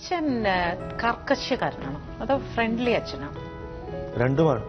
അച്ഛൻ ആ, കർക്കശക്കാരനാണോ അതോ ഫ്രണ്ട്ലി അച്ഛനാണോ രണ്ടുമാണ്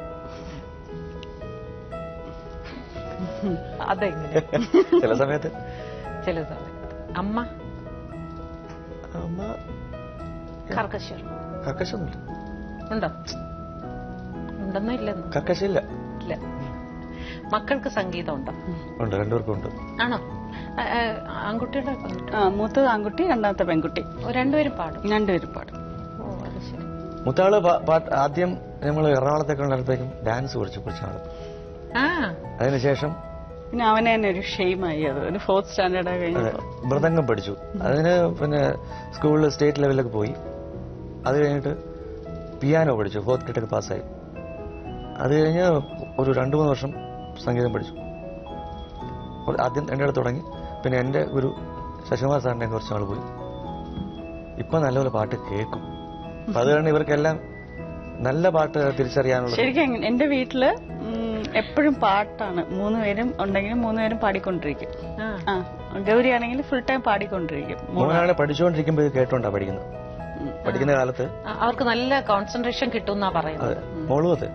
അതെങ്ങനെ ചില സമയത്ത് ചില സമയത്ത് അമ്മ അമ്മ കർക്കശർ കർക്കശൊന്നുമില്ല ഉണ്ടോ ഉണ്ടെന്നോ ഇല്ലെന്നോ കർക്കശയില്ല ഇല്ല മക്കൾക്ക് സംഗീതം ഉണ്ടോ ഉണ്ട് രണ്ടുപേർക്കും ഉണ്ട് ആണോ ആ, ആ, ആൺകുട്ടിയുടെ പെൺകുട്ടി ആ മൂത്തത് ആൺകുട്ടി രണ്ടാമത്തെ പെൺകുട്ടി ഓ, രണ്ടുപേരും പാടും രണ്ടുപേരും പാടും ഓ അത് ശരി മുത്താള് പാ- പാട്ട് ആദ്യം നമ്മൾ എറണാകുളത്തേക്ക് ഉള്ളപ്പോഴേക്കും ഡാൻസ് പഠിച്ചു കുറച്ചാണ് ആ അതിനുശേഷം പിന്നെ അവനെ തന്നെ ഒരു ഷെയിമായി അത് ഒരു ഫോർത്ത് സ്റ്റാൻഡേർഡ് അതെ, കഴിഞ്ഞപ്പോ മൃദംഗം പഠിച്ചു അതിന് പിന്നെ സ്കൂളിൽ സ്റ്റേറ്റ് ലെവലിലൊക്കെ പോയി അത് കഴിഞ്ഞിട്ട് പിയാനോ പഠിച്ചു ഫോർത്ത് ഗ്രേഡൊക്കെ പാസ്സായി അത് കഴിഞ്ഞ് ഒരു രണ്ടു മൂന്ന് വർഷം സംഗീതം പഠിച്ചു ഒരു ആദ്യം എൻ്റെ അടുത്ത് തുടങ്ങി പിന്നെ എൻ്റെ ഒരു ശശികുമാർ സാറിൻ്റെ കുറച്ച് നാൾ പോയി ഇപ്പൊ നല്ലപോലെ പാട്ട് കേൾക്കും അപ്പൊ അത് കാരണം ഇവർക്കെല്ലാം നല്ല പാട്ട് തിരിച്ചറിയാനുള്ള ശരിക്കും അങ്ങനെ- എന്റെ വീട്ടില് ഉം, എപ്പോഴും പാട്ടാണ് മൂന്നുപേരും ഉണ്ടെങ്കിലും മൂന്നുപേരും പാടിക്കൊണ്ടിരിക്കും ആ ആ ഗൗരി ആണെങ്കിൽ ഫുൾ ടൈം പാടിക്കൊണ്ടിരിക്കും മൂന്നാളെ പഠിച്ചുകൊണ്ടിരിക്കുമ്പോൾ കേട്ടോണ്ടാ പഠിക്കുന്നത് പഠിക്കുന്ന കാലത്ത് ആ, അവർക്ക് നല്ല കോൺസെൻട്രേഷൻ കിട്ടും എന്നാ പറയുന്നത് അതെ മോളും അതെ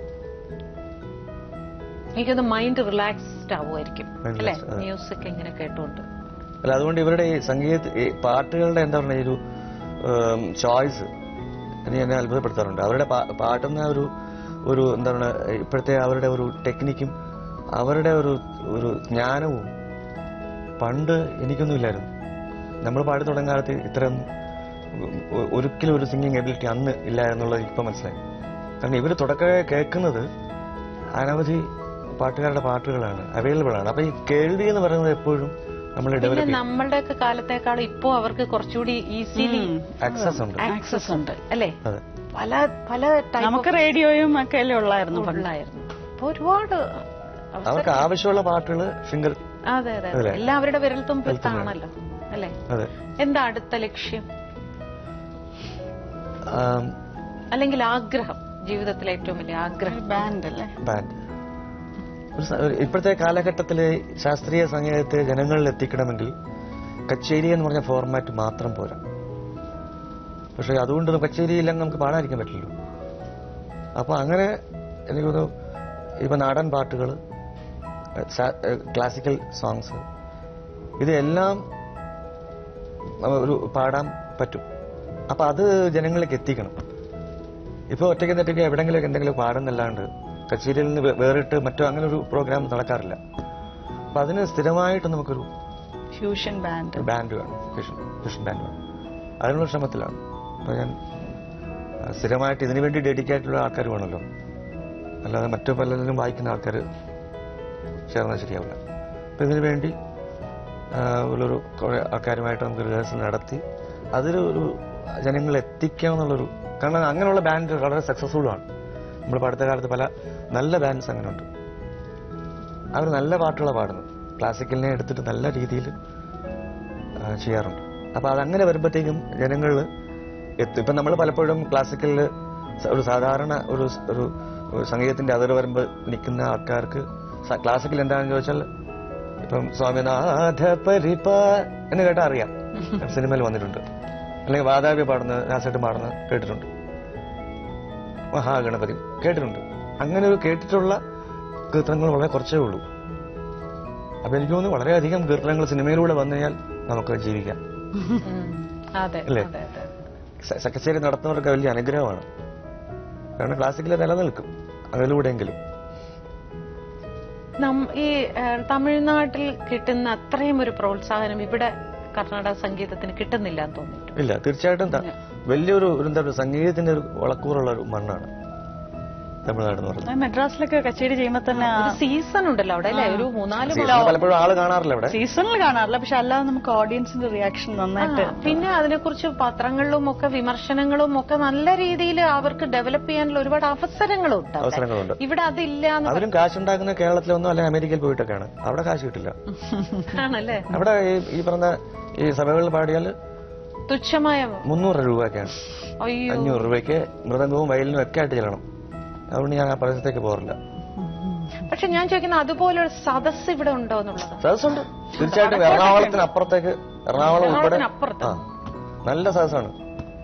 എനിക്കൊന്ന് മൈൻഡ് റിലാക്സ്ഡ് ആവുമായിരിക്കും Mind അല്ലെ relaxed, അതെ. മ്യൂസിക് ഇങ്ങനെ കേട്ടുകൊണ്ട് അല്ല അതുകൊണ്ട് ഇവരുടെ ഈ സംഗീത ഈ പാട്ടുകളുടെ എന്താ പറയുക ഒരു ചോയ്സ് എന്നെ എന്നെ അത്ഭുതപ്പെടുത്താറുണ്ട് അവരുടെ പാ- പാട്ടുന്ന ഒരു ഒരു എന്താ പറയുക ഇപ്പോഴത്തെ അവരുടെ ഒരു ടെക്നിക്കും അവരുടെ ഒരു ഒരു ജ്ഞാനവും പണ്ട് എനിക്കൊന്നും ഇല്ലായിരുന്നു നമ്മൾ പാടി തുടങ്ങിയ കാലത്ത് ഇത്രയും ഒ- ഒരിക്കലും ഒരു സിംഗിങ് എബിലിറ്റി അന്ന് ഇല്ല എന്നുള്ളത് ഇപ്പൊ മനസ്സിലായി കാരണം ഇവർ തുടക്കമേ കേൾക്കുന്നത് അനവധി പാട്ടുകാരുടെ പാട്ടുകളാണ് അവൈലബിൾ ആണ് അപ്പൊ ഈ കേൾവി എന്ന് പറയുന്നത് എപ്പോഴും നമ്മൾ പിന്നെ ഡെവലപ്പ് നമ്മളുടെയൊക്കെ കാലത്തേക്കാൾ ഇപ്പോ അവർക്ക് കുറച്ചുകൂടി ഈസിലി ആക്സസ് ഉണ്ട് ആക്സസ് ഉണ്ട് അല്ലെ അതെ പല പല നമുക്ക് റേഡിയോയും ഒക്കെ അല്ലേ ഉള്ളായിരുന്നു പണ്ട്. ടൈപ്പുകളായിരുന്നു ഇപ്പൊ ഒരുപാട് അവസരം- അവർക്ക് ആവശ്യമുള്ള പാട്ടുകൾ ഫിംഗർ അതെ അതെ അതെ. എല്ലാവരുടെ വിരൽത്തുമ്പിത്താണല്ലോ അല്ലെ അതെ എന്താ അടുത്ത ലക്ഷ്യം ആം, അല്ലെങ്കിൽ ആഗ്രഹം ജീവിതത്തിലെ ഏറ്റവും വലിയ ആഗ്രഹം ഒരു ബാൻഡ് അല്ലേ ബാൻഡ് ഒരു സ- ഒരു ഇപ്പോഴത്തെ കാലഘട്ടത്തിലെ ശാസ്ത്രീയ സംഗീതത്തെ ജനങ്ങളിൽ എത്തിക്കണമെങ്കിൽ കച്ചേരി എന്ന് പറഞ്ഞ ഫോർമാറ്റ് മാത്രം പോരാ പക്ഷെ അതുകൊണ്ട് കച്ചേരി ഇല്ലെങ്കിൽ നമുക്ക് പാടാതിരിക്കാൻ പറ്റില്ലല്ലോ അപ്പൊ അങ്ങനെ എനിക്ക് തോന്നുന്നു ഇപ്പൊ നാടൻ പാട്ടുകൾ ക്ലാസിക്കൽ സോങ്സ് ഇതെല്ലാം നമ്മ- ഒരു പാടാൻ പറ്റും അപ്പൊ അത് ജനങ്ങളിലേക്ക് എത്തിക്കണം ഇപ്പൊ ഒറ്റയ്ക്ക് നെറ്റയ്ക്ക് എവിടെങ്കിലും എന്തെങ്കിലും പാടുന്നല്ലാണ്ട് കച്ചേരിയിൽ നിന്ന് വേ- വേറിട്ട് മറ്റോ അങ്ങനെ ഒരു പ്രോഗ്രാം നടക്കാറില്ല അപ്പൊ അതിന് സ്ഥിരമായിട്ട് നമുക്കൊരു ഫ്യൂഷൻ ബാൻഡ് ഒരു ബാൻഡ് വേണം ഫിഷൻ ഫിഷൻ ബാൻഡ് വേണം അതിനുള്ള ശ്രമത്തിലാണ് അപ്പൊ ഞാൻ ആ, സ്ഥിരമായിട്ട് ഇതിനു വേണ്ടി ഡെഡിക്കേറ്റ് ഉള്ള ആൾക്കാർ വേണമല്ലോ അല്ലാതെ മറ്റു പലതിലും വായിക്കുന്ന ആൾക്കാർ ചേർന്നാൽ ശരിയാവില്ല അപ്പൊ ഇതിനു വേണ്ടി ആ, ഉള്ളൊരു കുറെ ആൾക്കാരുമായിട്ട് നമുക്ക് റിഹേഴ്സൽ നടത്തി അതൊരു ഒരു ജനങ്ങളിൽ എത്തിക്കുക എന്നുള്ളൊരു കാരണം അങ്ങനെയുള്ള ബാൻഡ് വളരെ സക്സസ്ഫുൾ ആണ് നമ്മൾ അടുത്ത കാലത്ത് പല നല്ല ബാൻഡ്സ് അങ്ങനെ ഉണ്ട് അവർ നല്ല പാട്ടുകളാണ് പാടുന്നത് ക്ലാസിക്കലിനെ എടുത്തിട്ട് നല്ല രീതിയിൽ ആ, ചെയ്യാറുണ്ട് അപ്പൊ അതങ്ങനെ വരുമ്പോഴത്തേക്കും ജനങ്ങളിൽ എത്തും ഇപ്പൊ നമ്മൾ പലപ്പോഴും ക്ലാസിക്കലിൽ ഒരു സാധാരണ ഒരു സ്- ഒരു ഒരു സംഗീതത്തിന്റെ അതിർ വരുമ്പോൾ നിൽക്കുന്ന ആൾക്കാർക്ക് സ- ക്ലാസിക്കൽ എന്താണെന്ന് ചോദിച്ചാൽ ഇപ്പം സ്വാമിനാഥ പരിപ എന്ന് കേട്ടാ അറിയാം സിനിമയിൽ വന്നിട്ടുണ്ട് അല്ലെങ്കിൽ വാതാവ്യ പാടുന്ന രാസേട്ട് പാടുന്ന കേട്ടിട്ടുണ്ട് മഹാഗണപതി കേട്ടിട്ടുണ്ട് അങ്ങനെ ഒരു കേട്ടിട്ടുള്ള കീർത്തനങ്ങൾ വളരെ കുറച്ചേ ഉള്ളൂ അപ്പൊ എനിക്ക് തോന്നുന്നു വളരെയധികം കീർത്തനങ്ങൾ സിനിമയിലൂടെ വന്നു കഴിഞ്ഞാൽ നമുക്ക് ജീവിക്കാം ഉം. അതെ അല്ലേ? അതെ അതെ സ- സക്കച്ചേരി നടത്തുന്നവർക്ക് വലിയ അനുഗ്രഹമാണ് കാരണം ക്ലാസിക്കൽ നിലനിൽക്കും അതിലൂടെയെങ്കിലും നം- ഈ ഏഹ്, തമിഴ്നാട്ടിൽ കിട്ടുന്ന അത്രയും ഒരു പ്രോത്സാഹനം ഇവിടെ കർണാടക സംഗീതത്തിന് കിട്ടുന്നില്ല എന്ന് തോന്നിയിട്ടുണ്ട് ഇല്ല തീർച്ചയായിട്ടും ത- വലിയൊരു ഒരു എന്താ പറയുക സംഗീതത്തിന്റെ ഒരു വളക്കൂറുള്ള ഒരു മണ്ണാണ് തമിഴ്നാട് എന്ന് പറയുന്നത് മെഡ്രാസിലൊക്കെ കച്ചേരി ചെയ്യുമ്പോ തന്നെ ഒരു സീസൺ ഉണ്ടല്ലോ അവിടെ അല്ലേ ഒരു മൂന്നാല് സീസൺ പലപ്പോഴും ആള് കാണാറില്ല ഇവിടെ സീസണിൽ കാണാറില്ല പക്ഷെ അല്ലാതെ നമുക്ക് ഓഡിയൻസിന്റെ റിയാക്ഷൻ നന്നായിട്ട് ആ, പിന്നെ അതിനെക്കുറിച്ച് പത്രങ്ങളിലും ഒക്കെ വിമർശനങ്ങളും ഒക്കെ നല്ല രീതിയിൽ അവർക്ക് ഡെവലപ്പ് ചെയ്യാനുള്ള ഒരുപാട് അവസരങ്ങളും ഉണ്ട് അവിടെ. അവസരങ്ങളുണ്ട് ഇവിടെ അതില്ല എന്ന് അവരും കാശുണ്ടാക്കുന്ന കേരളത്തിലൊന്നും അല്ലെങ്കിൽ അമേരിക്കയിൽ പോയിട്ടൊക്കെയാണ് അവിടെ കാശ് കിട്ടില്ല ആണല്ലേ അവിടെ ഈ- ഈ പറഞ്ഞ ഈ സഭകളിൽ പാടിയാൽ തുച്ഛമായ മുന്നൂറ് രൂപയൊക്കെയാണ് അയ്യോ അഞ്ഞൂറ് രൂപയ്ക്ക് മൃദംഗവും വയലിനും ഒക്കെ ആയിട്ട് ചെല്ലണം അതുകൊണ്ട് ഞാൻ ആ പ്രദേശത്തേക്ക് പോറില്ല പക്ഷെ ഞാൻ ചോദിക്കുന്ന അതുപോലെ ഒരു സദസ് ഇവിടെ ഉണ്ടോ എന്നുള്ളത് സദസ്സുണ്ട് തീർച്ചയായിട്ടും എറണാകുളത്തിന് അപ്പുറത്തേക്ക് എറണാകുളം ഉൾപ്പെടെ എറണാകുളത്തിനപ്പുറത്ത്. ആ നല്ല സദസ്സാണ്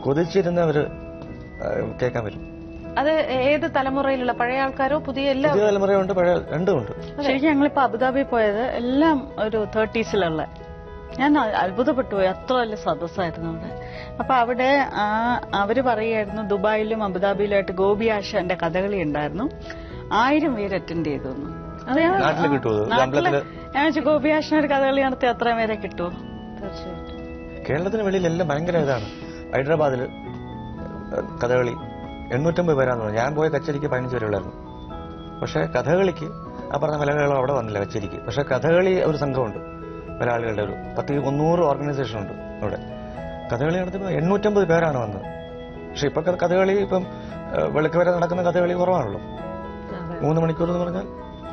കൊതിച്ചിരുന്ന് അവര് ആ, കേൾക്കാൻ വരും അത് ഏത് തലമുറയിലുള്ള പഴയ ആൾക്കാരോ പുതിയ എല്ലാ പുതിയ തലമുറയുണ്ട് പഴയ രണ്ടും ഉണ്ട് ശരിക്കും ഞങ്ങളിപ്പോ അബുദാബി പോയത് എല്ലാം ഒരു തേർട്ടീസിലുള്ള ഞാൻ അ- അത്ഭുതപ്പെട്ടു പോയി അത്ര വലിയ സദസ്സായിരുന്നു അവിടെ അപ്പൊ അവിടെ ആ അവര് പറയുമായിരുന്നു ദുബായിലും അബുദാബിയിലുമായിട്ട് ഗോപി ആശാന്റെ കഥകളി ഉണ്ടായിരുന്നു ആയിരം പേര് അറ്റൻഡ് ചെയ്തു എന്ന്. അത് ഞാൻ- നാട്ടില് കിട്ടുമോ അത്? നാട്ടില് അമ്പലത്തില്? ഞാൻ വെച്ചു ഗോപി ആശാൻ ഒരു കഥകളി നടത്തി അത്രയും പേരെ കിട്ടുമോ തീർച്ചയായിട്ടും കേരളത്തിന് വെളിയിലെല്ലാം ഭയങ്കര ഇതാണ് ഹൈദരാബാദില് കഥകളി എണ്ണൂറ്റമ്പത് പേരാന്ന് പറഞ്ഞു ഞാൻ പോയ കച്ചേരിക്ക് പതിനഞ്ച് വരെ ഉള്ളായിരുന്നു പക്ഷെ കഥകളിക്ക് ആ പറഞ്ഞ മലയാളികളും അവിടെ വന്നില്ല കച്ചേരിക്ക് പക്ഷെ കഥകളി ഒരു സംഘമുണ്ട് മലയാളികളുടെ ഒരു പത്ത് മുന്നൂറ് ഓർഗനൈസേഷൻ ഉണ്ട് അവിടെ കഥകളി നടത്തുമ്പോൾ എണ്ണൂറ്റമ്പത് പേരാണ് വന്നത് പക്ഷെ ഇപ്പൊ ക- കഥകളി ഇപ്പം ഏഹ്, വെളുക്ക് വരെ നടക്കുന്ന കഥകളി കുറവാണല്ലോ അതെ മൂന്ന് മണിക്കൂർ എന്ന് പറഞ്ഞാൽ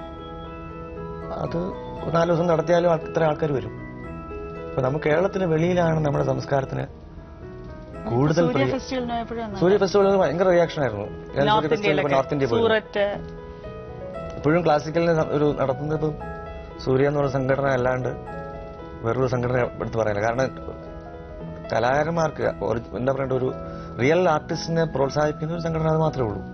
അത് നാല് ദിവസം നടത്തിയാലും ആൾ- ഇത്ര ആൾക്കാർ വരും അപ്പൊ നമുക്ക് കേരളത്തിന് വെളിയിലാണ് നമ്മുടെ സംസ്കാരത്തിന് കൂടുതൽ സൂര്യ പ്രിയ ഫെസ്റ്റിവലിന് പോയപ്പോഴും സൂര്യ ഫെസ്റ്റിവലിന് ഭയങ്കര റിയാക്ഷൻ ആയിരുന്നു ഞാൻ സൂര്യ നോർത്ത് ഫെസ്റ്റിവലിൽ നോർത്ത് ഇന്ത്യ ഇന്ത്യയിലൊക്കെ പോയി സൂററ്റ് ഇപ്പോഴും ക്ലാസിക്കലിന് സം- ഒരു നടത്തുന്നത് ഇപ്പം സൂര്യ എന്ന് പറഞ്ഞ സംഘടന അല്ലാണ്ട് വേറൊരു സംഘടന എടുത്ത് പറയാനില്ല കാരണം കലാകാരന്മാർക്ക് ഒരു- എന്താ പറയണ്ട ഒരു റിയൽ ആർട്ടിസ്റ്റിനെ പ്രോത്സാഹിപ്പിക്കുന്ന ഒരു സംഘടന അത് മാത്രമേ ഉള്ളൂ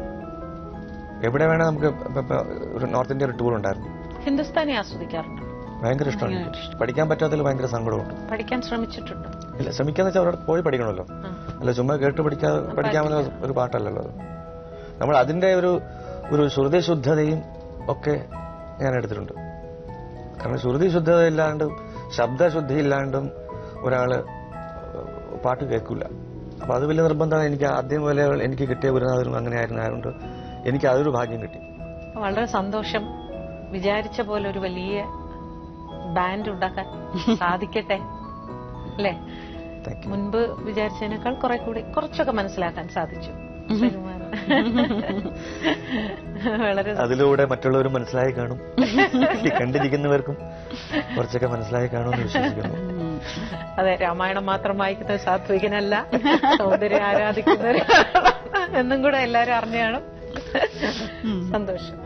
എവിടെ വേണേ നമുക്ക് ഇപ്പൊ- ഇപ്പൊ ഒരു നോർത്ത് ഇന്ത്യ ഒരു ടൂർ ഉണ്ടായിരുന്നു ഹിന്ദുസ്ഥാനി ആസ്വദിക്കാറുണ്ട് ഭയങ്കര ഇഷ്ടമാണ് എനിക്ക്. പഠിക്കാൻ പറ്റാത്തതിൽ ഭയങ്കര സങ്കടമുണ്ട് പഠിക്കാൻ ശ്രമിച്ചിട്ടുണ്ട് ഇല്ല ശ്രമിക്കാന്ന് വെച്ചാൽ അവിടെ പോയി പഠിക്കണമല്ലോ ആ. അല്ല ചുമ്മാ കേട്ട് പഠിക്കാതെ പഠിക്കാവുന്ന ഒരു പാട്ടല്ലല്ലോ അത് നമ്മൾ അതിന്റെ ഒരു ഒരു ശ്രുതി ശുദ്ധതയും ഒക്കെ ഞാൻ എടുത്തിട്ടുണ്ട് കാരണം ശ്രുതി ശുദ്ധത ഇല്ലാണ്ടും ശബ്ദശുദ്ധി ഇല്ലാണ്ടും ഒരാള് പാട്ട് കേൾക്കില്ല അപ്പൊ അത് വലിയ നിർബന്ധമാണ് എനിക്ക് ആദ്യം മുതലേ എനിക്ക് കിട്ടിയ ഗുരുനാഥനും അങ്ങനെ ആയിരുന്നു ആയതുകൊണ്ട് എനിക്ക് അതൊരു ഭാഗ്യം കിട്ടി വളരെ സന്തോഷം വിചാരിച്ച പോലെ ഒരു വലിയ ബാൻഡ് ഉണ്ടാക്കാൻ സാധിക്കട്ടെ അല്ലേ താങ്ക് യു മുൻപ് വിചാരിച്ചതിനേക്കാൾ കുറെ കൂടി കുറച്ചൊക്കെ മനസ്സിലാക്കാൻ സാധിച്ചു ശ്രീകുമാരൻ. വളരെ അതിലൂടെ മറ്റുള്ളവരും മനസ്സിലായി കാണും ഈ കണ്ടിരിക്കുന്നവർക്കും കുറച്ചൊക്കെ മനസ്സിലായി കാണുമെന്ന് വിശ്വസിക്കുന്നു അതെ രാമായണം മാത്രം വായിക്കുന്ന സാത്വികനല്ല സൗന്ദര്യം ആരാധിക്കുന്നവർ എന്നും കൂടെ എല്ലാരും അറിഞ്ഞു കാണും സന്തോഷം